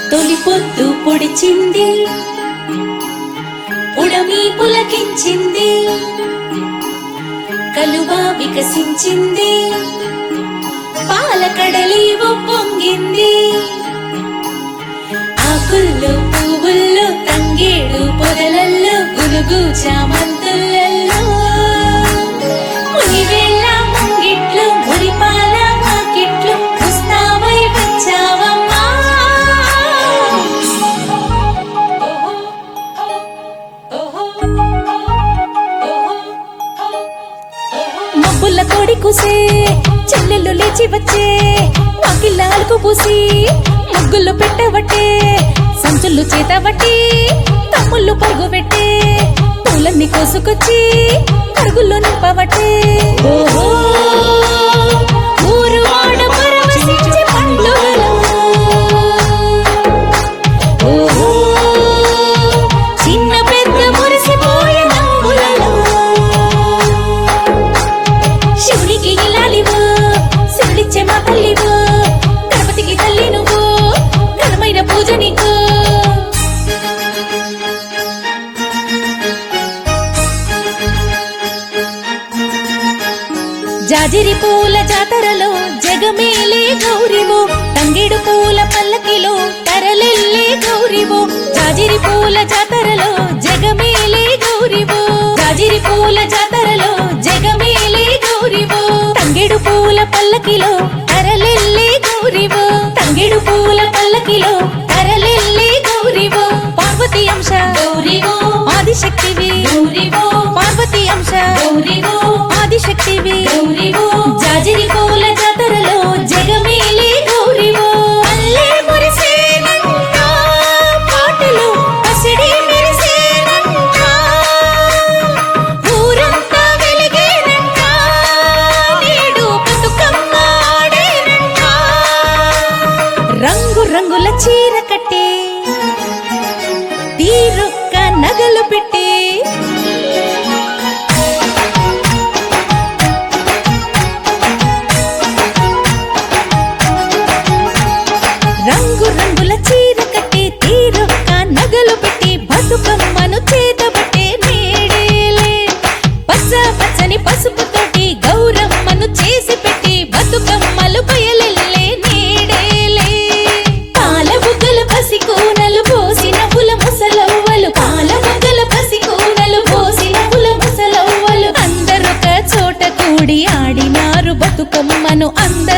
తొలి పొద్దు పొడిచింది ఉడమి పులకించింది కలువ వికసించింది పాలకడలి పొంగింది ఆకుల్లో పువ్వుల్లో తంగేడు పొదలల్లో గులుగు చామంతులలో మునివేళ్ళ ముంగిట్లు మురిపాల వాకిట్లు ముస్తాబై వచ్చావమ్మా మబ్బుల కోడి కూసే చెల్లెళ్ళు లేచి వచ్చే వాకిళ్ళకు పూసి ముగ్గులు పెట్టవట్టే సంచులు చేతబట్టి తమ్ముళ్ళు పరుగు పెట్టే పూలన్నీ కోసుకొచ్చి కరుగుల్లో నింపవట్టే ఓహో ఊరు వాడ పరవశించే పండుగలు ఓహో చిన్న పెద్ద మురిసిపోయే నవ్వులలో శివుడికి ఇలాలివు శివుడిచ్చే మా తల్లివు గణపతికి తల్లి నువ్వు ఘనమైన పూజ నీకు జాజిరి పూల జాతరలో జగమేలే గౌరివు తంగిడు పూల పల్లకిలో తరలెల్లే గౌరివు జాజిరి పూల జాతరలో జగమేలే గౌరివు జాజిరి పూల జాతరలో జగమేలే గౌరివు తంగిడు పూల పల్లకిలో తరలెల్లే గౌరివు తంగిడు పూల పల్లకిలో తరలెల్లే గౌరివు పార్వతి అంశ గౌరివు ఆదిశక్తివి గౌరివు పార్వతి అంశ గౌరివు ఆదిశక్తివి గౌరివు జాజిరి పూల జాతరలో జగమేలే గౌరివు అల్లే మురిసేనంట పాటలు పసిడి మెరిసేనంట ఊరంతా వెలిగేనంట నేడు బతుకమ్మ ఆడేనంట రంగు రంగుల చీర కట్టి తీరొక్క నగలు పెట్టి రంగు రంగుల చీర కట్టి తీరొక్క నగలు పెట్టి బతుకమ్మను చేతబట్టే నేడేలే పచ్చ పచ్చని పసుపుతోటి గౌరమ్మను చేసి పెట్టి బతుకమ్మలు బయలెల్లే నేడేలే పాల బుగ్గల పసి కూనలు పోసిన పుల ముసలవ్వలు పాల బుగ్గల పసి కూనలు పోసిన పుల ముసలవ్వలు అందరొక చోట కూడి ఆడినారు బతుకమ్మను అందరు